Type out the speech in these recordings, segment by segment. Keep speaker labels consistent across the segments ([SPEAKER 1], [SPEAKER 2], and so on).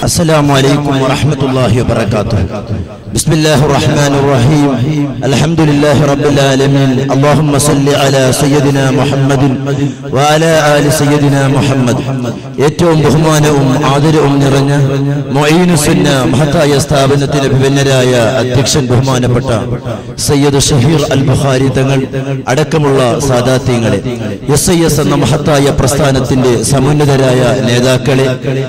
[SPEAKER 1] السلام عليكم ورحمة الله وبركاته بسم الله الرحمن الرحيم الحمد لله رب العالمين اللهم صل على سيدنا محمد وعلى آل سيدنا محمد ഏറ്റവും ബഹുമാനവും ആദരവും നിറഞ്ഞ മൊയ്നു സുന്ന മഹത്തായ സ്ഥാപനത്തിന് വിഭിന്നരായ അധ്യക്ഷൻ ബഹുമാനപ്പെട്ട സയ്യദ് ഷഹീർ അൽ ബുഖാരി തങ്ങൾ അടക്കമുള്ള സാദാത്യങ്ങളെ എസ് ഐ എസ് എന്ന മഹത്തായ പ്രസ്ഥാനത്തിന്റെ സമുന്നതരായ നേതാക്കളെ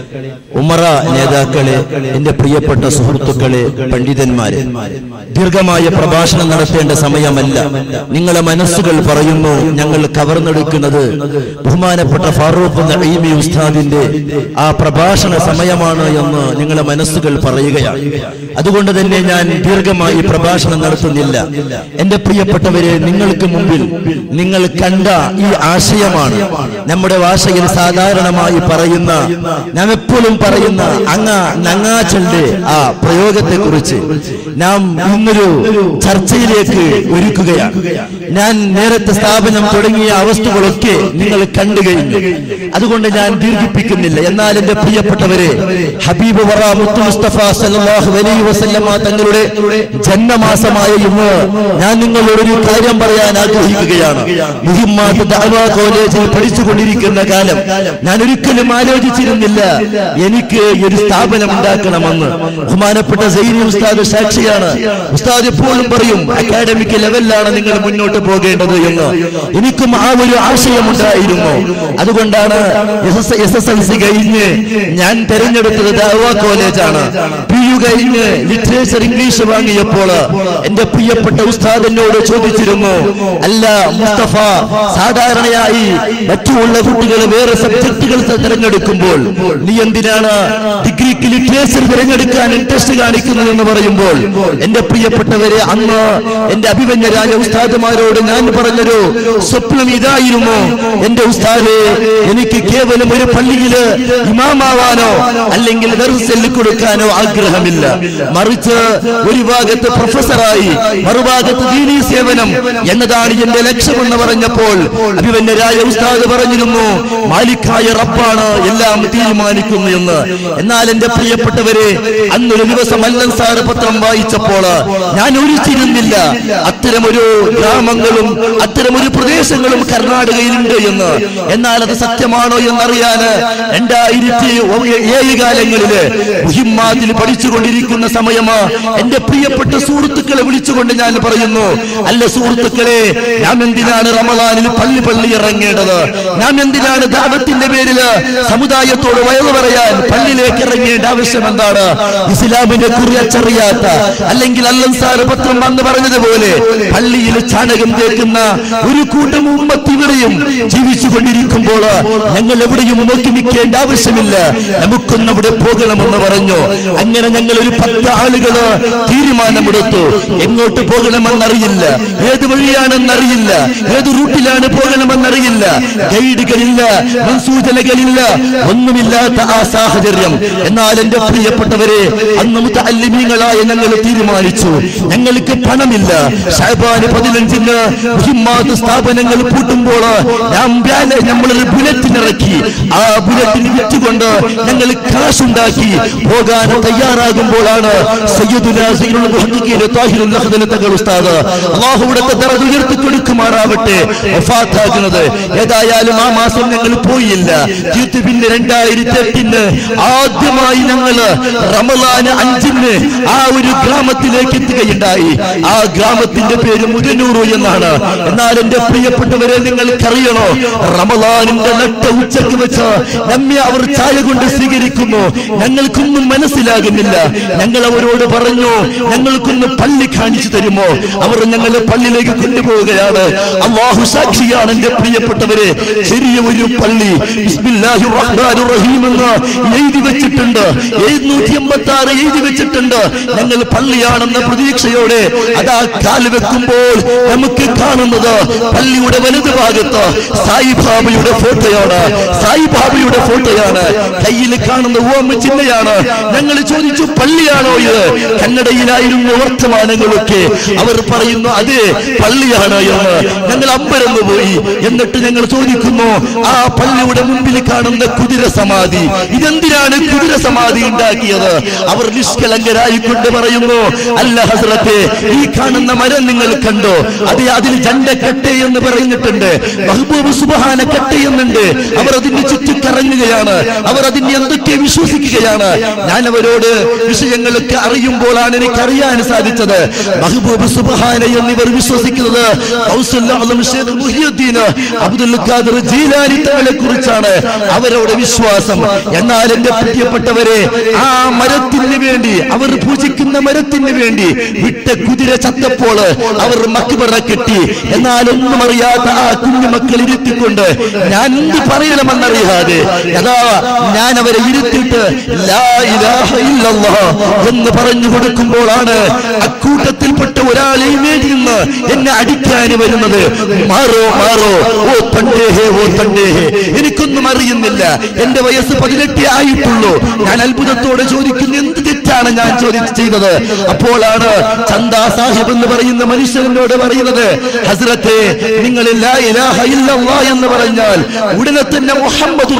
[SPEAKER 1] ഉമറ നേതാക്കളെ എന്റെ പ്രിയപ്പെട്ട സുഹൃത്തുക്കളെ പണ്ഡിതന്മാരെ ദീർഘമായ പ്രഭാഷണം നടത്തേണ്ട സമയമല്ല നിങ്ങളെ മനസ്സുകൾ പറയുന്നു ഞങ്ങൾ കവർന്നെടുക്കുന്നത് ബഹുമാനപ്പെട്ട ഫാറൂഖ് നഈമി ഉസ്താദിന്റെ ആ പ്രഭാഷണ സമയമാണ് എന്ന് നിങ്ങളെ മനസ്സുകൾ പറയുകയാണ് അതുകൊണ്ട് തന്നെ ഞാൻ ദീർഘമായി പ്രഭാഷണം നടത്തുന്നില്ല എന്റെ പ്രിയപ്പെട്ടവരെ നിങ്ങൾക്ക് മുമ്പിൽ നിങ്ങൾ കണ്ട ഈ ആശയമാണ് നമ്മുടെ ഭാഷയിൽ സാധാരണമായി പറയുന്ന നാം എപ്പോഴും പറയുന്ന അങ്ങ നങ്ങാച്ചന്റെ ആ പ്രയോഗത്തെ കുറിച്ച് നാം ഇന്നൊരു ചർച്ചയിലേക്ക് ഒരുക്കുകയാണ് ഞാൻ നേരത്തെ സ്ഥാപനം തുടങ്ങിയ അവസ്ഥകളൊക്കെ നിങ്ങൾ കണ്ടു കഴിഞ്ഞു അതുകൊണ്ട് ഞാൻ ദീർഘിപ്പിക്കുന്നില്ല എന്നാൽ എന്റെ പ്രിയപ്പെട്ടവരെ ഹബീബ് വറ മുത്തു മുസ്തഫ സല്ലല്ലാഹു അലൈഹി വസല്ലമ തങ്ങളുടെ ജന്മമാസമായ ഇന്ന് ഞാൻ നിങ്ങളോട് ഒരു കാര്യം പറയാൻ ആഗ്രഹിക്കുകയാണ് മുഹിമ്മാത്ത് ദഅവ കോളേജിൽ പഠിച്ചുകൊണ്ടിരിക്കുന്ന കാലം ഞാൻ ഒരിക്കലും ആലോചിച്ചിരുന്നില്ല എനിക്ക് ഒരു സ്ഥാപനം ഉണ്ടാക്കണമെന്ന് ബഹുമാനപ്പെട്ട സൈനി ഉസ്താദ് സാക്ഷിയാണ് ഉസ്താദ് എപ്പോഴും പറയും അക്കാഡമിക് ലെവലിലാണ് നിങ്ങൾ മുന്നോട്ട് പോകേണ്ടത് എന്ന് എനിക്കും ആ ഒരു ആശയമുണ്ടായിരുന്നു അതുകൊണ്ടാണ് എസ് എസ് എൽ സി കഴിഞ്ഞ് ഞാൻ തെരഞ്ഞെടുത്തത് ദഅവ കോളേജാണ് പി യു കഴിഞ്ഞ് ലിറ്ററേച്ചർ ഇംഗ്ലീഷ് വാങ്ങിയപ്പോൾ എന്റെ പ്രിയപ്പെട്ട ഉസ്താദ് എന്നോട് ചോദിച്ചിരുന്നു അല്ല മുസ്തഫ സാധാരണയായി മറ്റുള്ള കുട്ടികൾ വേറെ സബ്ജക്റ്റുകൾ തിരഞ്ഞെടുക്കുമ്പോൾ നീ എന്തിനാണ് ഡിഗ്രിക്ക് ലിറ്ററേച്ചർ തിരഞ്ഞെടുക്കാൻ ഇൻട്രസ്റ്റ് കാണിക്കുന്നത് എന്ന് പറയുമ്പോൾ എന്റെ പ്രിയപ്പെട്ടവരെ അന്ന് എന്റെ അഭിമന്യരായ ഉസ്താദുമാരോട് ഞാൻ പറഞ്ഞൊരു സ്വപ്നം ഇതായിരുന്നു എന്റെ ഉസ്താദെ എനിക്ക് കേവലം ഒരു പള്ളിയില് ഇമാമാവാനോ അല്ലെങ്കിൽ ദർസെല്ലി കൊടുക്കാനോ ആഗ്രഹമില്ല മറിച്ച് ഒരു ഭാഗത്ത് പ്രൊഫസറായി മറുഭാഗത്ത് ദീനീ സേവനം എന്നതാണ് എന്റെ ലക്ഷ്യമെന്ന് പറഞ്ഞപ്പോൾ അഭിമന്യരായ ഉസ്താദ് പറഞ്ഞിരുന്നു മാലിക്കായ റബ്ബാണ് എല്ലാം തീരുമാനിക്കുന്നു എന്ന് എന്നാൽ എന്റെ പ്രിയപ്പെട്ടവരെ അന്നൊരു ദിവസം അല്ലൻ സാറ് പത്രം വായിച്ചപ്പോൾ ഞാൻ ഒരിച്ചിരുന്നില്ല അത്തരമൊരു ഗ്രാമങ്ങളും അത്തരമൊരു പ്രദേശങ്ങളും കർണാടകയിലുണ്ട് എന്ന് എന്നാൽ അത് സത്യമാണോ എന്നറിയാന് രണ്ടായിരത്തി ഏഴ് കാലങ്ങളില് മുഹിമ്മാതിൽ പഠിച്ചുകൊണ്ടിരിക്കുന്ന സമയമാ എന്റെ പ്രിയപ്പെട്ട സുഹൃത്തുക്കളെ വിളിച്ചുകൊണ്ട് ഞാൻ പറയുന്നു അല്ല സുഹൃത്തുക്കളെ നാം എന്തിനാണ് റമദാനിൽ പള്ളി പള്ളി ഇറങ്ങേണ്ടത് നാം എന്തിനാണ് ദാവത്തിന്റെ പേരില് സമുദായത്തോട് വയറു പറയാൻ പള്ളിയിലേക്ക് ഇറങ്ങേണ്ട ആവശ്യം എന്താണ് ഇസ്ലാമിനെ കുറിച്ചറിയാത്ത അല്ലെങ്കിൽ അല്ലൻസാർ പത്രം വന്ന് പറഞ്ഞതുപോലെ പള്ളിയിൽ ചാണകം തേക്കുന്ന ഒരു കൂട്ടം ഉമ്മത്തിവിടെയും ജീവിച്ചു കൊണ്ടിരിക്കുമ്പോൾ ഞങ്ങൾ എവിടെയും നോക്കി നിൽക്കേണ്ട ആവശ്യമില്ല നമുക്കൊന്ന് അവിടെ പോകണമെന്ന് പറഞ്ഞു അങ്ങനെ ഞങ്ങൾ ഒരു പത്ത് ആളുകള് തീരുമാനമെടുത്തു എങ്ങോട്ട് പോകണമെന്നറിയില്ല ഏത് വഴിയാണെന്നറിയില്ല ഏത് റൂട്ടിലാണ് പോകണമെന്നറിയില്ല ഗൈഡുകളില്ല മുൻസൂചനകളില്ല ഒന്നുമില്ലാത്ത ആ സാഹചര്യം എന്നാൽ എന്റെ പ്രിയപ്പെട്ടവരെ അന്ന് മുത്തല്ലിമീങ്ങളായ ഞങ്ങൾ തീരുമാനിച്ചു ഞങ്ങൾക്ക് പണമില്ല ഷാബാന് പതിനഞ്ചിന് മുഹിമ്മാത്ത് സ്ഥാപനങ്ങൾ പൂട്ടുമ്പോൾ നാം വ്യാല നമ്മളൊരു ബുലറ്റിനിറക്കി ആ ബുലറ്റിന് വിറ്റുകൊണ്ട് ഞങ്ങൾ കാശുണ്ടാക്കി പോകാൻ തയ്യാറാകുമ്പോഴാണ് സയ്യിദുന സയ്യിദുൽ മുഹദ്ദിഖീൻ താഹിറുൽ ലഖ്ദൽ തങ്ങൾ ഉസ്താദ് അല്ലാഹുവിടത്തെ ദറജ ഉയർത്തി കൊടുക്കുമാറാവട്ടെ വഫാത്താകുന്നത് ഏതായാലും ആ മാസം ഞങ്ങൾ പോയില്ല തീർത്ത് പിന്നെ രണ്ടായിരത്തി എട്ടിന് ആദ്യമായി ഞങ്ങള് റമലാന് അഞ്ചിന് ആ ഒരു ഗ്രാമത്തിലേക്ക് എത്തുകയുണ്ടായി ആ ഗ്രാമത്തിന്റെ പേര് മുതനൂറു എന്നാണ് എന്നാൽ എന്റെ പ്രിയപ്പെട്ടവരെ നിങ്ങൾക്കറിയണോ റമലാനിന്റെ നട്ട ഉച്ചക്ക് വെച്ച് നമ്മെ അവർ ചായ കൊണ്ട് സ്വീകരിക്കുന്നു ഞങ്ങൾക്കൊന്നും മനസ്സിലാകുന്നില്ല ഞങ്ങൾ അവരോട് പറഞ്ഞു ഞങ്ങൾക്കൊന്ന് പള്ളി കാണിച്ചു തരുമോ അവർ ഞങ്ങളെ പള്ളിയിലേക്ക് കൊണ്ടുപോവുകയാണ് അള്ളാഹു സാക്ഷിയാണ് എന്റെ പ്രിയപ്പെട്ടവരെ ചെറിയ ഒരു പള്ളി ബിസ്മില്ലാഹിർ റഹ്മാനിർ റഹീം എന്ന് എഴുതി വെച്ചിട്ടുണ്ട് എഴുന്നൂറ്റി എൺപത്തി ആറ് എഴുതി വെച്ചിട്ടുണ്ട് ഞങ്ങൾ പള്ളിയാണെന്ന പ്രതീക്ഷയോടെ അതാ കാല് വെക്കുമ്പോൾ നമുക്ക് കാണുന്നത് പള്ളിയുടെ വലതു ഭാഗത്ത് സായിബാബയുടെ ഫോട്ടോയാണ് സായിബാബയുടെ ഫോട്ടോയാണ് കയ്യിൽ കാണുന്ന ഓമ ചിഹ്നയാണ് ഞങ്ങൾ ചോദിച്ചു പള്ളിയാണോ ഇത് കന്നഡയിലായിരുന്നു വർത്തമാനങ്ങളൊക്കെ അവർ പറയുന്നു അതെ പള്ളിയാണ് എന്ന് ഞങ്ങൾ അമ്പരന്ന് പോയി എന്നിട്ട് ഞങ്ങൾ ചോദിക്കുന്നു ആ പള്ളിയുടെ മുമ്പിൽ കാണുന്ന കുതിര സമാധി ഇതെന്തിനാണ് കുതിര കുതിര സമാധി ഉണ്ടാക്കിയത് അവർ നിഷ്കളങ്കരായി കൊണ്ട് പറയുന്നു അല്ല ഹസ്രത്തെ ഈ കാണുന്ന മരം നിങ്ങൾ കണ്ടോ അത് അതിൽ ജണ്ടക്കട്ടെ എന്ന് പറഞ്ഞിട്ടുണ്ട് മഹബൂബ് സുബഹാന കട്ടെ എന്നുണ്ട് അവർ അതിന്റെ ചുറ്റും കറങ്ങുകയാണ് അവർ അതിനെ എന്തൊക്കെ വിശ്വസിക്കുകയാണ് ഞാൻ അവരോട് വിഷയങ്ങളൊക്കെ അറിയുമ്പോഴാണ് എനിക്ക് അറിയാൻ സാധിച്ചത് മഹബൂബ് സുബഹാന എന്നിവർ വിശ്വസിക്കുന്നത് ഗൗസുൽ ആലം ഷേഖ് മുഹിയുദ്ദീൻ അബ്ദുൽ ഖാദർ ജീലാനി തങ്ങളെ കുറിച്ചാണ് അവരുടെ വിശ്വാസം എന്നാൽ എന്റെ പ്രിയപ്പെട്ടവരെ ആ മരത്തിന് വേണ്ടി അവർ പൂജിക്കുന്ന മരത്തിന് വേണ്ടി വിട്ട കുതിര ചത്തപ്പോൾ അവർ മക്ബറ കെട്ടി എന്നാൽ ഒന്നും അറിയാത്ത ആ കുഞ്ഞു മക്കൾ ഇരുത്തിക്കൊണ്ട് ഞാൻ എന്ത് പറയണമെന്നറിയാതെ അതാ ഞാൻ അവരെ ഇരുത്തിയിട്ട് ലാ ഇലാഹ ഇല്ലല്ലാഹ് എന്ന് പറഞ്ഞു കൊടുക്കുമ്പോഴാണ് അക്കൂട്ടത്തിൽപ്പെട്ട ഒരാളെ വേണ്ടി നിന്ന് എന്നെ അടിക്കാൻ വരുന്നത് മാറോ മാറോ ഓ തണ്ടേഹേ ഓ തണ്ടേഹേ എനിക്കൊന്നും അറിയുന്നില്ല എന്റെ വയസ്സ് പതിനെട്ടേ ആയിട്ടുള്ളൂ ഞാൻ അത്ഭുതത്തോടെ ചോദിക്കുന്നു എന്ത് തെറ്റാണ് ഞാൻ ചോദിച്ചു ചെയ്തത് അപ്പോഴാണ് ചന്ദാ സാഹിബ് എന്ന് പറയുന്ന മനുഷ്യനോട് പറയുന്നത് ഹസ്രത്തെ നിങ്ങൾ ലാ ഇലാഹ ഇല്ലല്ലാ എന്ന് പറഞ്ഞാൽ ഉടനെ തന്നെ മുഹമ്മദ്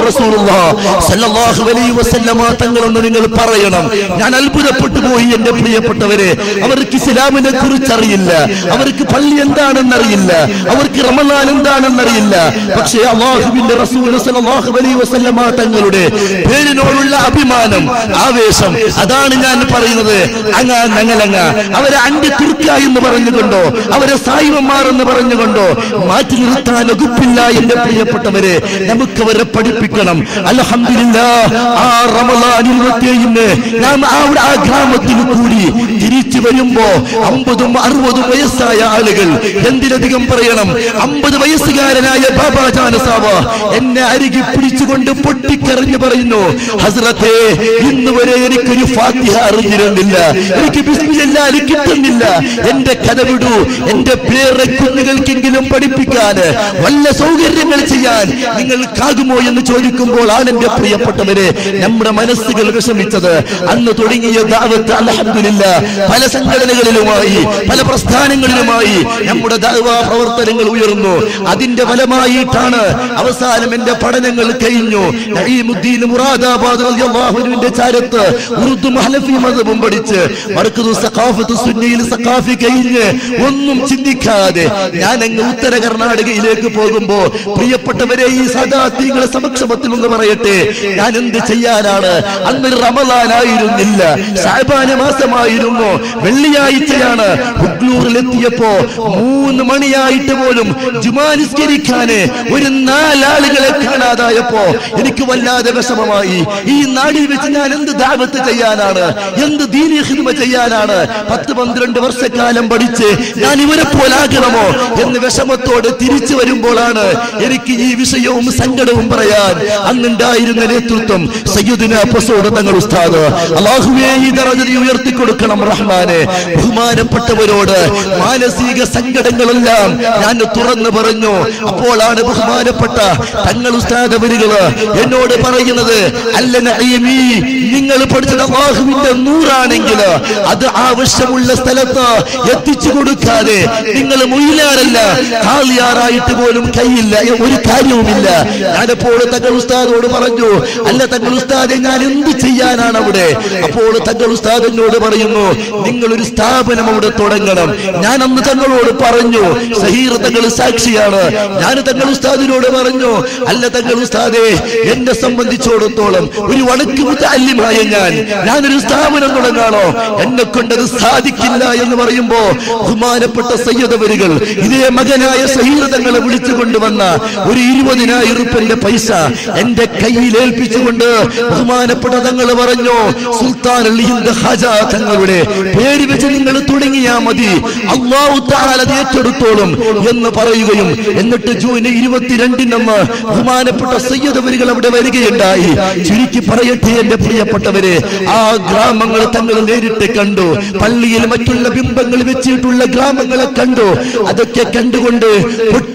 [SPEAKER 1] സല്ലല്ലാഹു അലൈഹി വസല്ലമ തങ്ങളെന്ന് നിങ്ങൾ പറയണം ഞാൻ അത്ഭുതപ്പെട്ടു പോയി എന്റെ പ്രിയപ്പെട്ടവരെ അവർക്ക് ഇസ്ലാമിനെ കുറിച്ച് അറിയില്ല അവർക്ക് പള്ളി എന്താണെന്നറിയില്ല അവർക്ക് റമദാൻ എന്താണെന്നറിയില്ല പക്ഷേ അള്ളാഹുവിന്റെ റസൂൽ സല്ലല്ലാഹു അലൈഹി വസല്ലമ തങ്ങളുടെ പേരിനോടുള്ള അഭിമാനം ആവേശം അതാണ് ഞാൻ പറയുന്നത് അങ്ങ ഞങ്ങളങ്ങ അവരെ അണ്ടി തുർക്ക എന്ന് പറഞ്ഞുകൊണ്ടോ അവരെ സായിവന്മാർ എന്ന് പറഞ്ഞുകൊണ്ടോ മാറ്റി നിർത്താൻ വകുപ്പില്ല എന്റെ പ്രിയപ്പെട്ടവരെ നമുക്ക് അവരെ പഠിപ്പിക്കണം അൽഹംദുലില്ല ആ റമദാൻ ഇരുപത്തിയേഴിന് നാം അവിടെ ആ ഗ്രാമത്തിൽ കൂടി തിരിച്ചു വരുമ്പോ അമ്പതും അറുപതും വയസ്സായ ആളുകൾ എന്തിലധികം പറയണം അമ്പത് വയസ്സുകാരനായ ബാബാജാന സാവ എന്നെ അരികി പിടിച്ചുകൊണ്ട് പൊട്ടിക്കറിഞ്ഞു പറയുന്നു ഹസ്രത്തെ ഇന്ന് വരെ എനിക്കൊരു ഫാത്തിഹ അറിഞ്ഞിരുന്നില്ല എനിക്ക് ബിസ്മില്ലാല് കിട്ടുന്നില്ല എന്റെ കഥ വിടൂ എന്റെ പേരെ കുഞ്ഞുങ്ങൾക്കെങ്കിലും പഠിപ്പിക്കാൻ വല്ല സൗകര്യങ്ങൾ ചെയ്യാൻ നിങ്ങൾക്കാകുമോ എന്ന് ചോദിക്കുമ്പോൾ ആണ് എന്റെ പ്രിയപ്പെട്ടവരെ നമ്മുടെ മനസ്സുകൾ വിഷമിച്ചത് അന്ന് തുടങ്ങിയ ദാവത്ത് അലഹമില്ല പല സംഘടനകളിലുമായി പല പ്രസ്ഥാനങ്ങളിലുമായി നമ്മുടെ ദാവാ പ്രവർത്തനങ്ങൾ ഉയർന്നു അതിന്റെ ഫലമായിട്ടാണ് അവസാനം എന്റെ പഠനങ്ങൾ കഴിഞ്ഞു നഈമുദ്ദീൻ മുറാദാബാദ് റളിയല്ലാഹുവിന്റെ ചാരത്ത് ഉറുദു ഹനഫി മതവും പഠിച്ച് മർക്കദു സഖാഫത്ത് സുന്നിയിൽ സഖാഫി കഴിഞ്ഞ് ഒന്നും ചിന്തിക്കാതെ ഞാൻ അങ്ങ് ഉത്തര കർണാടകയിലേക്ക് പോകുമ്പോ പ്രിയപ്പെട്ടവരെ ഈ സദാത്തികളെ സമക്ഷമത്തിൽ ഒന്ന് പറയട്ടെ ഞാൻ എന്ത് ചെയ്യാനാണ് അന്ന് റമദാനായിരുന്നില്ല സാബാന മാസമായിരുന്നു വെള്ളിയാഴ്ചയാണ് ഹുഗ്ലൂറിലെത്തിയപ്പോ മൂന്ന് മണിയായിട്ട് പോലും ജുമാനിസ്കരിക്കാന് ഒരു നാലാളുകളെ കാണാതായപ്പോ എനിക്ക് വല്ലാതെ വിഷമമായി ഈ നാടിൽ വെച്ച് ഞാൻ എന്ത് ദാവത്ത് ചെയ്യാനാണ് എന്ത് ദീനീ ഹിദ്മ ചെയ്യാനാണ് പത്ത് പന്ത്രണ്ട് വർഷക്കാലം പഠിച്ച് ഞാൻ ഇവരെ പോലാകണമോ എന്ന് വിഷമത്തോടെ തിരിച്ചു വരുമ്പോഴാണ് എനിക്ക് ഈ വിഷയവും സങ്കടവും പറയാൻ അന്നുണ്ടായിരുന്ന നേതൃത്വം സയ്യുദിന അപ്പസോട് തങ്ങൾ ഉസ്താദ് അള്ളാഹുവേ ഈ ദറജ ഉയർത്തി കൊടുക്കണം റഹ്മാനെ ബഹുമാനപ്പെട്ടവരോട് മാനസിക സങ്കടങ്ങളെല്ലാം ഞാൻ തുറന്നു പറഞ്ഞു അപ്പോഴാണ് ബഹുമാനപ്പെട്ട തങ്ങൾ ഉസ്താദ് അവരുകള് എന്നോട് പറയുന്നത് അല്ല നഈമി നിങ്ങൾ പഠിച്ചത് അള്ളാഹുവിന്റെ നൂറാണെങ്കിൽ അത് ആവശ്യമുള്ള സ്ഥലത്ത് എത്തിച്ചു കൊടുക്കാതെ നിങ്ങൾ മൊയിലാറല്ല കാളിയാറായിട്ട് പോലും കയ്യില്ല ഒരു കാര്യവുമില്ല ഞാനപ്പോൾ തങ്ങൾ ഉസ്താദോട് പറഞ്ഞു അല്ല തങ്ങൾ ഉസ്താദെ ഞാൻ എന്ത് ചെയ്യാനാണ് അവിടെ അപ്പോൾ തങ്ങൾ ഉസ്താദ് എന്നോട് പറയുന്നു നിങ്ങൾ ഒരു സ്ഥാപനം അവിടെ തുടങ്ങണം ഞാൻ അന്ന് തങ്ങളോട് പറഞ്ഞു സഹീർ തങ്ങൾ സാക്ഷിയാണ് ഞാൻ തങ്ങൾ ഉസ്താദിനോട് പറഞ്ഞു അല്ല തങ്ങൾ ഉസ്താദെ എന്നെ സംബന്ധിച്ചിടത്തോളം ഒരു വടക്ക് മുത്തല്യമായ ഞാൻ ഞാനൊരു സ്ഥാപനം തുടങ്ങാണോ എന്നെ കൊണ്ടത് സാധിക്കില്ല എന്ന് പറയുമ്പോ ബഹുമാനപ്പെട്ട സയ്യദവരുകൾ ഇതേ മകനായ സഹീർ തങ്ങളെ വിളിച്ചു കൊണ്ടുവന്ന ഒരു ഇരുപതിനായിരം ഉറുപ്പന്റെ പൈസ എന്റെ കയ്യിൽ ഏൽപ്പിച്ചുകൊണ്ട് ബഹുമാനപ്പെട്ട തങ്ങൾ പറഞ്ഞു സുൽത്താൻ അലിഹിന്ദ് ഹാജ തങ്ങളുടെ പേര് വെച്ച് നിങ്ങൾ തുടങ്ങിയാ മതി അള്ളാഹു താല അത് ഏറ്റെടുത്തോളും എന്ന് പറയുകയും എന്നിട്ട് ജൂൺ ഇരുപത്തിരണ്ടിനന്ന് ബഹുമാനപ്പെട്ട സയ്യദവരുകൾ അവിടെ വരികയുണ്ടായി ചുരുക്കി പറയട്ടെ എന്റെ പ്രിയപ്പെട്ടവരെ ആ ഗ്രാമങ്ങൾ തങ്ങൾ നേരിട്ട് കണ്ടു പള്ളിയിൽ മറ്റുള്ള ബിംബങ്ങൾ വെച്ചിട്ടുള്ള ഗ്രാമങ്ങളെ കണ്ടു അതൊക്കെ കണ്ടുകൊണ്ട് പൊട്ടി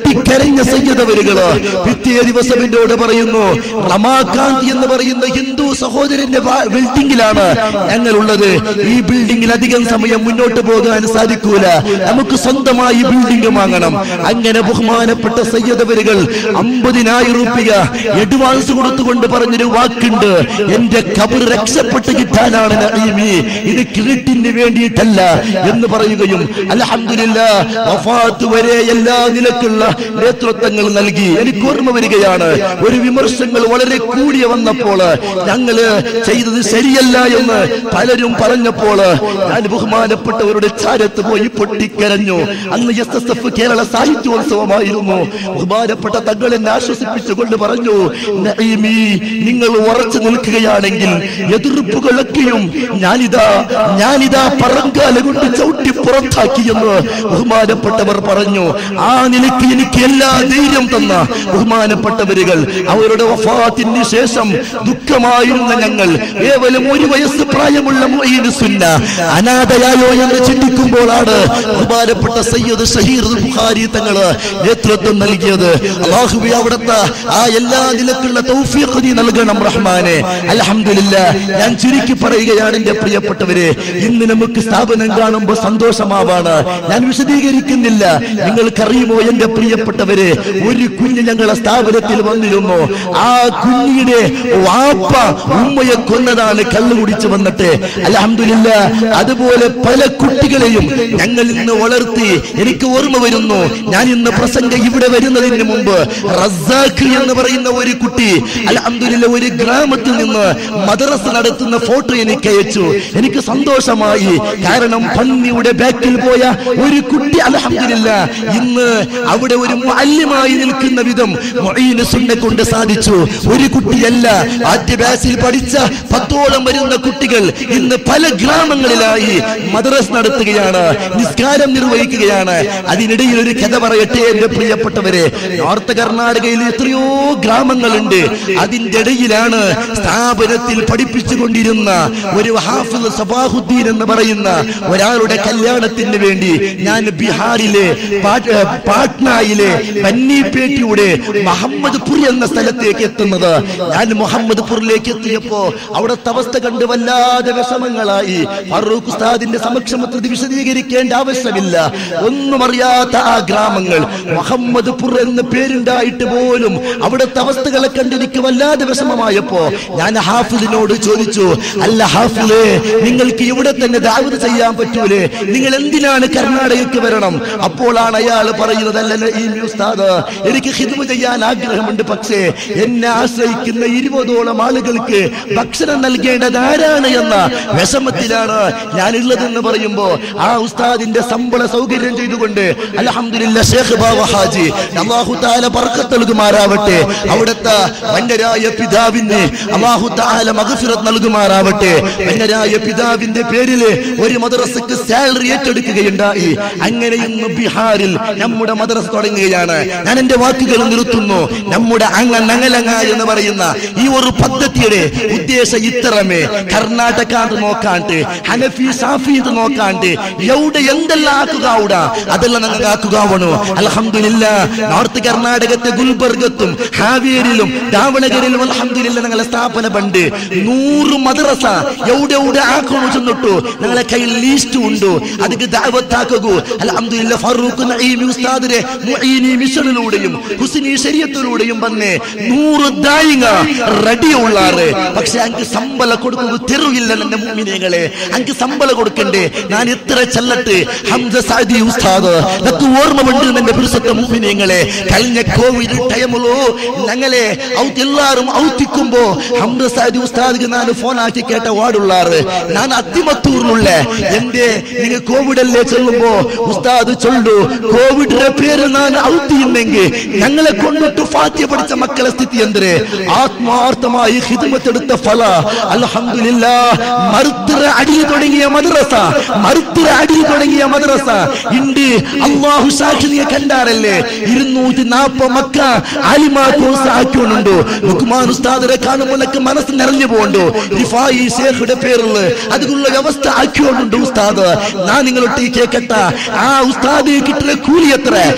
[SPEAKER 1] പൊട്ടിക്കരഞ്ഞ സയ്യദവരുകള് പിറ്റേ ദിവസം എന്നോട് പറയുന്നു റമാകാന്ത് എന്ന് പറയുന്ന ഹിന്ദു സഹോദരന്റെ വാ- ബിൽഡിംഗിലാണ് ഞങ്ങളുള്ളത് ഈ ബിൽഡിംഗിൽ അധികം സമയം മുന്നോട്ട് പോകാൻ സാധിക്കൂല നമുക്ക് സ്വന്തമായി ബിൽഡിംഗ് വാങ്ങണം അങ്ങനെ ബഹുമാനപ്പെട്ട സയ്യദവരുകൾ അമ്പതിനായിരം രൂപ അഡ്വാൻസ് കൊടുത്തുകൊണ്ട് പറഞ്ഞൊരു വാക്കുണ്ട് എന്റെ കബർ രക്ഷപ്പെട്ട് കിട്ടാനാണ് നഈമി ഇത് കിരീട്ടിന് വേണ്ടിയിട്ടല്ല എന്ന് പറയുകയും അൽഹംദുലില്ലാ വഫാത്ത് വരെ എല്ലാ നിലക്കുള്ള നേതൃത്വങ്ങൾ നൽകി എനിക്ക് ഓർമ്മ വരികയാണ് ഒരു വിമർശങ്ങൾ വളരെ കൂടിയ വന്നപ്പോൾ ഞങ്ങള് ചെയ്തത് ശരിയല്ല എന്ന് പലരും പറഞ്ഞപ്പോൾ ഞാൻ ബഹുമാനപ്പെട്ടവരുടെ ചാരത്ത് പോയി പൊട്ടിക്കരഞ്ഞു അന്ന് എസ് എസ് എഫ് കേരള സാഹിത്യോത്സവമായിരുന്നു ബഹുമാനപ്പെട്ട തങ്ങൾ എന്നെ ആശ്വസിപ്പിച്ചുകൊണ്ട് പറഞ്ഞു നഈമി നിങ്ങൾ ഉറച്ചു നിൽക്കുകയാണെങ്കിൽ എതിർപ്പുകളൊക്കെയും ഞാനിതാ ഞാനിതാ പറങ്കാല കൊണ്ട് ചവിട്ടി പുറത്താക്കിയെന്ന് ബഹുമാനപ്പെട്ടവർ പറഞ്ഞു ആ നിലയ്ക്ക് എനിക്ക് എല്ലാ ധൈര്യം തന്ന ബഹുമാനപ്പെട്ടവരുകൾ അവരുടെ വഫാത്തിന് ശേഷം ദുഃഖമായിരുന്ന ഞങ്ങൾ കേവലം ഒരു വയസ്സ് പ്രായമുള്ള മുഈന് സുന്ന അനാഥയായോ എന്ന് ചിന്തിക്കുമ്പോഴാണ് ബഹുമാനപ്പെട്ട സയ്യദ് ഷഹീർ ബുഖാരി തങ്ങള് നേതൃത്വം നൽകിയത് അള്ളാഹുബി അവിടുത്തെ ആ എല്ലാ നിലക്കുള്ള തൗഫീഖ് നീ നൽകണം റഹ്മാനെ അൽഹംദുലില്ല ഞാൻ ചുരുക്കി പറയുകയാണ് എന്റെ പ്രിയപ്പെട്ടവരെ ഇന്ന് നമുക്ക് സ്ഥാപനം കാണുമ്പോൾ സന്തോഷമാവാണ് ഞാൻ വിശദീകരിക്കുന്നില്ല നിങ്ങൾക്കറിയുമോ എന്റെ പ്രിയപ്പെട്ടവരെ ഒരു കുഞ്ഞ് ഞങ്ങളെ സ്ഥാപനത്തിൽ വന്നിരുന്നു ആ കുഞ്ഞിയുടെ വാപ്പ ഉമ്മയെ കൊന്നതാണ് കള്ളു കുടിച്ചു വന്നിട്ട് അലഹമില്ല അതുപോലെ പല കുട്ടികളെയും ഞങ്ങൾ ഇന്ന് വളർത്തി എനിക്ക് ഓർമ്മ വരുന്നു ഞാൻ ഇന്ന് പ്രസംഗം ഇവിടെ വരുന്നതിന് മുമ്പ് റസാഖ് എന്ന് പറയുന്ന ഒരു കുട്ടി അലഹമില്ല ഒരു ഗ്രാമത്തിൽ നിന്ന് മദ്രസ നടത്തുന്ന ഫോട്ടോ എനിക്ക് അയച്ചു എനിക്ക് സന്തോഷമായി കാരണം പന്നിയുടെ ബാക്കിൽ പോയ ഒരു കുട്ടി അലഹമില്ല ഇന്ന് അവിടെ ഒരു മുഅല്ലിമായി നിൽക്കുന്ന വിധം മുഈന് സുന്നെ കൊണ്ട് സാധിച്ചു ഒരു കുട്ടിയല്ല ആദ്യ ബാസിൽ പഠിച്ച പത്തോളം വരുന്ന കുട്ടികൾ ഇന്ന് പല ഗ്രാമങ്ങളിലായി മദ്രസ നടത്തുകയാണ് നിസ്കാരം നിർവഹിക്കുകയാണ് അതിനിടയിൽ ഒരു കഥ പറയട്ടെ എന്റെ പ്രിയപ്പെട്ടവരെ നോർത്ത് കർണാടകയിൽ എത്രയോ ഗ്രാമങ്ങളുണ്ട് അതിന്റെ ഇടയിലാണ് സ്ഥാപനത്തിൽ പഠിപ്പിച്ചുകൊണ്ടിരുന്ന ഒരു ഹാഫിദ് സബാഹുദ്ദീൻ എന്ന് പറയുന്ന ഒരാളുടെ കല്യാണത്തിന് വേണ്ടി ഞാൻ ബീഹാറിലെ പാട്- പാട്നയിലെ ബന്നിപ്പേട്ടിയുടെ മുഹമ്മദ്പുർ എന്ന സ്ഥലത്തേക്ക് എത്തുന്നത് ഞാൻ മുഹമ്മദ്പുറിലേക്ക് എത്തിയപ്പോ അവിടുത്തെ അവസ്ഥ കണ്ട് വല്ലാതെ വിഷമങ്ങളായി ഫറൂഖ് ഉസ്താദിന്റെ സമക്ഷമത്തിൽ ഇത് വിശദീകരിക്കേണ്ട ആവശ്യമില്ല ഒന്നും അറിയാത്ത ആ ഗ്രാമങ്ങൾ മുഹമ്മദ്പുർ എന്ന പേരുണ്ടായിട്ട് പോലും അവിടുത്തെ അവസ്ഥകളെ കണ്ട് എനിക്ക് വല്ലാതെ വിഷമമായപ്പോ ഞാൻ ഹാഫിദിനോട് ചോദിച്ചു അല്ല ഹാഫിദേ നിങ്ങൾക്ക് ഇവിടെ തന്നെ ദാവത് ചെയ്യാൻ പറ്റൂലേ നിങ്ങൾ എന്തിനാണ് കർണാടകയ്ക്ക് വരണം അപ്പോഴാണ് അയാൾ പറയുന്നത് അല്ല ഈ ഉസ്താദ് എനിക്ക് ഹിദ്മ ചെയ്യാൻ ആഗ്രഹമുണ്ട് പക്ഷേ എന്നെ ആശ്രയിക്കുന്ന ഇരുപതോളം ആളുകൾക്ക് ഭക്ഷണം നൽകേണ്ടത് ആരാണ് എന്ന വിഷമത്തിലാണ് ഞാൻ ഉള്ളതെന്ന് പറയുമ്പോ ആ ഉസ്താദിന്റെ ശമ്പള സൗകര്യം ചെയ്തുകൊണ്ട് അലഹമില്ല ഷേഖ് ബാബ ഹാജി അള്ളാഹു താല ബർക്കത്ത് നൽകുമാറാവട്ടെ അവിടുത്തെ വന്യരായ പിതാവിന് അള്ളാഹു താല മഗഫിറത്ത് നൽകുമാറാവട്ടെ വന്യരായ പിതാവിന്റെ പേരില് ഒരു മദ്രസക്ക് സാലറി ഏറ്റെടുക്കുകയുണ്ടായി അങ്ങനെ ഇന്ന് ബീഹാറിൽ നമ്മുടെ മദ്രസ തുടങ്ങുകയാണ് ഞാൻ എന്റെ വാക്കുകൾ നിർത്തുന്നു നമ്മുടെ അങ്ങ നങ്ങലങ്ങ എന്ന് പറയുന്ന ഈ ഒരു പദ്ധതിയുടെ ഉദ്ദേശം ഇത്രമേ കർണാടക ಅಂತ നോക്കാണ്ട് ഹനഫി സാഫി ಅಂತ നോക്കാണ്ട് എവിടെ എന്തെല്ലാം ആക്കുക അവിടെ അതെല്ലാം ഞങ്ങൾക്ക് ആക്കുകയാവണു അലഹമില്ല നോർത്ത് കർണാടകത്തെ ഗുൽബർഗത്തും ഹാവേരിലും ദാവണഗരിലും അലഹമില്ല ഞങ്ങളെ സ്ഥാപന ബണ്ട് നൂറ് മദ്രസ എവിടെ എവിടെ ആക്കണു ചെന്നിട്ടു ഞങ്ങളെ കയ്യിൽ ലീസ്റ്റ് ഉണ്ടു അതിക്ക് ദാവത്താക്കൂ അലഹമില്ല ഫറൂഖ് നഈമി ഉസ്താദിനെ മുഈനി മിഷനിലൂടെയും ഹുസ്നി ശരീഅത്തിലൂടെയും വന്ന് നൂറ് ദായിങ്ങ റെഡി ഉള്ളാറ് പക്ഷെ അങ്ക് ശമ്പള കൊടുക്കുന്നത് തെരുവില്ല എന്റെ മുമ്മിനെകളെ അങ്ക് ശമ്പള കൊടുക്കണ്ടേ ഞാൻ എത്ര ചെല്ലട്ട് ഹംസ സാദി ഉസ്താദ് നക്ക് ഓർമ്മയുണ്ട് എന്റെ പുരുഷത്തെ മുമ്മിനെങ്ങളെ കഴിഞ്ഞ കോവിഡ് ടൈമിലോ ഞങ്ങളെ ഔത്ത് എല്ലാരും ഔത്തിക്കുമ്പോ ഹംസ സാദി ഉസ്താദിക്ക് ഞാൻ ഫോൺ ആക്കി കേട്ട വാടുള്ളാറ് ഞാൻ അത്തിമത്തൂറിലുള്ള എന്റെ നിങ്ങൾ കോവിഡ് അല്ലേ ചെല്ലുമ്പോ ഉസ്താദ് ചൊല്ലു കോവിഡിന്റെ പേര് ഞാൻ ഔത്തിയുന്നെങ്കിൽ ഞങ്ങളെ കൊണ്ടിട്ട് ഫാത്തിയ പഠിച്ച മക്കളെ സ്ഥിതി എന്തേ ആത്മാർത്ഥമായി ഹിദ്മത്തെടുത്ത ഫല അൽഹംദുലില്ല മറുത്തിറ അടിയിൽ തുടങ്ങിയ മദ്രസ മറുത്തിറ അടിയിൽ തുടങ്ങിയ മദ്രസ ഇണ്ട് അള്ളാഹു സാക്ഷി നീ കണ്ടാറല്ലേ ഇരുന്നൂറ്റി നാപ്പത് മക്ക ആലിമാ കോഴ്സ് ആക്കിയോണ്ടുണ്ടോ ലുക്മാൻ ഉസ്താദിനെ കാണുമ്പോൾ എനിക്ക് മനസ്സ് നിറഞ്ഞു പോകണ്ടോ റിഫായി ഷേഖുടെ പേരിൽ അതിനുള്ള വ്യവസ്ഥ ആക്കിയോണ്ടുണ്ട് ഉസ്താദ് ഞാൻ നിങ്ങളൊട്ട് കേക്കട്ട ആ ഉസ്താദ് കിട്ടുന്ന കൂലി എത്ര ആ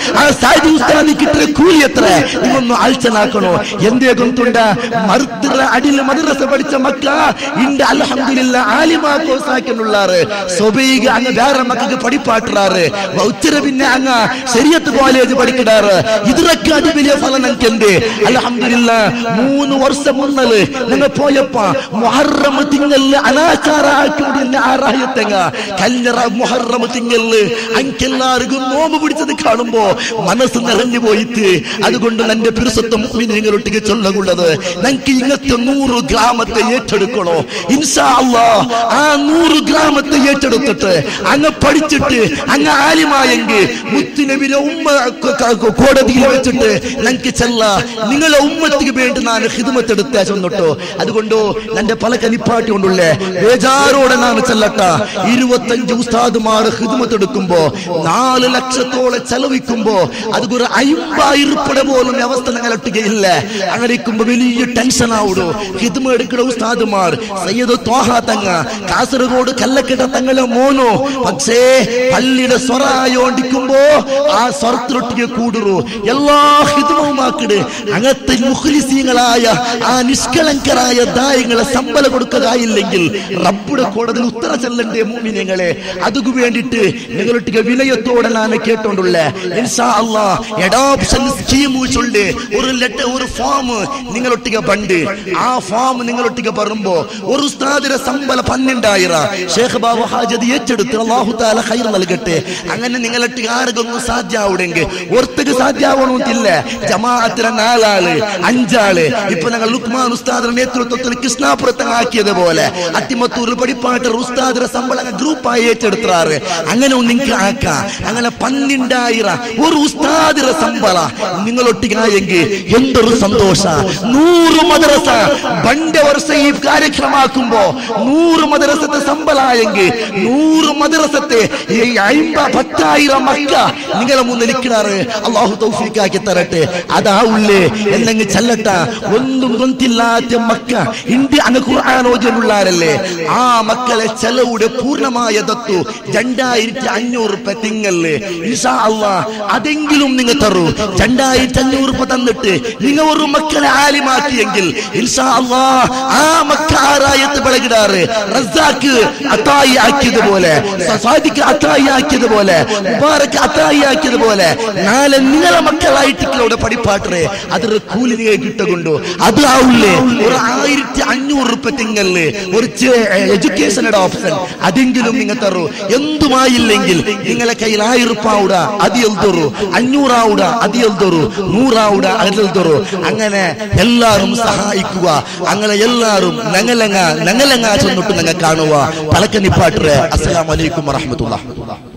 [SPEAKER 1] സാജി ഉസ്താദി കിട്ടുന്ന കൂലി എത്ര ഇവൊന്ന് ആഴ്ചനാക്കണോ എന്തേ ഗൊന്തുണ്ട മറുത്തുള്ള അടിയിൽ മദ്രസ പഠിച്ച മക്ക ഇണ്ട് അൽഹംദുലില്ല ആലിമാ കോസാക്കുന്നുള്ളാറ് സ്വബൈക അങ്ങ് വേറെ മക്കൾക്ക് പഠിപ്പാട്ടുറാറ് ഉച്ചര പിന്നെ അങ്ങ് ശരിയത്ത് കോളേജ് പഠിക്കിടാറ് ഇതിലൊക്കെ അത് വലിയ ഫലം ഞങ്ങൾക്ക് എന്ത് അൽഹംദുലില്ല മൂന്ന് വർഷം മുന്നല് ഞങ്ങൾ പോയപ്പോ മുഹറം തിങ്ങല് അനാചാര ആക്കിയോട് എന്നെ ആറായത്തെങ്ങ കല്ലറ മുഹറം തിങ്ങല് അങ്കെല്ലാവർക്കും നോമ്പ് പിടിച്ചത് കാണുമ്പോ മനസ്സ് നിറഞ്ഞു പോയിട്ട് അതുകൊണ്ട് എന്റെ പിറുസത്വം നിങ്ങളൊട്ടിക്ക് ചൊല്ലുള്ളത് ഞങ്ങൾക്ക് ഇങ്ങനത്തെ നൂറ് ഗ്രാമത്തെ ഏറ്റെടുക്കണോ ഇൻഷാ അള്ളാ ആ നൂറ് ഗ്രാമത്തെ ഏറ്റെടുത്തിട്ട് അങ്ങ് പഠിച്ചിട്ട് അങ്ങ് ആലിമായെങ്കിൽ മുത്തുനബിലെ ഉമ്മ ക- ക- കോടതിയിൽ വെച്ചിട്ട് ഞങ്ങൾക്ക് ചെല്ല നിങ്ങളെ ഉമ്മത്തിക്ക് വേണ്ടി ഞാൻ ഹിദ്മത്തെടുത്ത ചെന്നിട്ടോ അതുകൊണ്ടോ എന്റെ പല കനിപ്പാട്ടി കൊണ്ടുള്ളേ ബേജാറോടെ ഞാൻ ചെല്ലട്ട ഇരുപത്തഞ്ച് ഉസ്താദുമാർ ഹിദ്മത്തെടുക്കുമ്പോ നാല് ലക്ഷത്തോളം ചെലവിക്കുമ്പോ അതൊരു അയ്യായിരപ്പടെ പോലും അവസ്ഥ ഞങ്ങൾ ഒട്ടുകയില്ല അങ്ങനെ ഇരിക്കുമ്പോ വലിയ ടെൻഷൻ ആവിടോ ഹിദ്മ എടുക്കുന്ന ഉസ്താദുമാർ സയ്യദ് ത്വാഹ തങ്ങ കാസർഗോഡ് കല്ലക്കെട്ട തങ്ങളെ മോനോ പക്ഷേ പള്ളിയുടെ സ്വറായോണ്ടിക്കുമ്പോ ആ സ്വരത്തിലൊട്ടിಗೆ കൂടുറു എല്ലാ ഹിതവുമാക്കിട് അങ്ങത്തെ മുഖ്ലിസീങ്ങളായ ആ നിഷ്കളങ്കരായ ദായങ്ങളെ ശമ്പളം കൊടുക്കുകയില്ലെങ്കിൽ റബ്ബുടെ കോടതിയിൽ ഉത്തര ചെല്ലണ്ടേ മൂമിനങ്ങളെ അതുക്ക് വേണ്ടിയിട്ട് നിങ്ങളൊട്ടിಗೆ വിനയത്തോടെ ഞാൻ കേട്ടോണ്ടുള്ള ഇൻഷാ അല്ലാ എഡോപ്ഷൻ സ്കീം ചൊല്ല് ഒരു ലെറ്റർ ഒരു ഫോം നിങ്ങളൊട്ടിಗೆ ബണ്ട് ആ ഫോം നിങ്ങളൊട്ടിಗೆ പറയുമ്പോ ഒരു ഉസ്താദിന്റെ ശമ്പളം പന്ത്രണ്ടായിരം ഷേഖ് ബാബു ഹാജത് ഏറ്റെടുത്ത് അള്ളാഹു താല ഹൈർ നൽകട്ടെ അങ്ങനെ നിങ്ങളൊട്ടിಗೆ ആർക്കൊന്നും സാധ്യാവുടെങ്കിൽ ഒർത്തക്ക് സാധ്യാവണമെന്നില്ല ജമാഅത്തിലെ നാലാള് അഞ്ചാള് ഇപ്പൊ ഞങ്ങൾ ലുക്മാൻ ഉസ്താദിന്റെ നേതൃത്വത്തിൽ കൃഷ്ണാപുരത്ത് ആക്കിയത് പോലെ അത്തിമത്തൂരിൽ പടിപ്പാട്ട് ഉസ്താദിന്റെ ശമ്പളം ഗ്രൂപ്പായി ഏറ്റെടുത്താറ് അങ്ങനെ ഒന്ന് നിങ്ങൾക്ക് ആക്കാം അങ്ങനെ പന്ത്രണ്ടായിരം ഒരു ഉസ്താദിന്റെ ശമ്പള നിങ്ങളൊട്ടിಗೆ ആയെങ്കിൽ എന്തൊരു സന്തോഷ നൂറ് മദ്രസ പണ്ട് വർഷം ഈ കാര്യക്രമാക്കുമ്പോ നൂറ് മദ്രസത്തെ ശമ്പളായെങ്കിൽ നൂറ് മദ്രസത്തെ ഈ അയിമ്പ പത്തായിരം മക്ക നിങ്ങളെ മുന്നിൽ നിൽക്കിടാറ് അള്ളാഹു തൗഫീഖാക്കി തരട്ടെ അതാവുള്ളേ എന്നങ്ങ് ചെല്ലട്ട ഒന്നും കൊന്തില്ലാത്ത മക്ക ഇന്ത്യ അങ്ങ് ഖുർആാനോചനുള്ളാരല്ലേ ആ മക്കളെ ചെലവുടെ പൂർണ്ണമായ ദത്തു രണ്ടായിരത്തി അഞ്ഞൂറ് റുപ്യ തിങ്ങല്ലേ ഇൻഷാ അള്ളാ അതെങ്കിലും നിങ്ങൾ തരൂ രണ്ടായിരത്തി അഞ്ഞൂറ് റുപ്യ തന്നിട്ട് നിങ്ങൾ ഒരു മക്കളെ ആലിമാക്കിയെങ്കിൽ ഇൻഷാ അള്ളാ ആ മക്ക ആറായത്ത് വിളകിടാറ് റസാക്ക് അത്തായി ആക്കിയതുപോലെ സാദിക്ക് അത്തായി ആക്കിയതുപോലെ മുബാറക്ക് അത്തായി ആക്കിയതുപോലെ നാളെ നിങ്ങളെ മക്കളായിട്ട് ഇവിടെ പഠിപ്പാട്ടറെ അതൊരു കൂലി നിങ്ങൾ കിട്ടുകൊണ്ടു അത് ആവില്ലേ ഒരു ആയിരത്തി അഞ്ഞൂറ് റുപ്യ തിങ്ങല് ഒരു എഡ്യൂക്കേഷനുടെ ഓപ്ഷൻ അതെങ്കിലും നിങ്ങൾ തരൂ എന്തുമായില്ലെങ്കിൽ നിങ്ങളെ കയ്യിൽ ആയിരം റുപ്യ ആവുക അത് എൽതൊറു അഞ്ഞൂറാവുക അത് എൽതൊറു നൂറാവുക അത് എൽതൊറു അങ്ങനെ എല്ലാവരും സഹായിക്കുക അങ്ങനെ എല്ലാവരും നങ്ങലങ്ങ നങ്ങലങ്ങ ചെന്നിട്ട് നിങ്ങൾ കാണുക പലക്കനിപ്പാട്ടറെ അസ്സലാമലൈക്കും വറഹമത്തുള്ള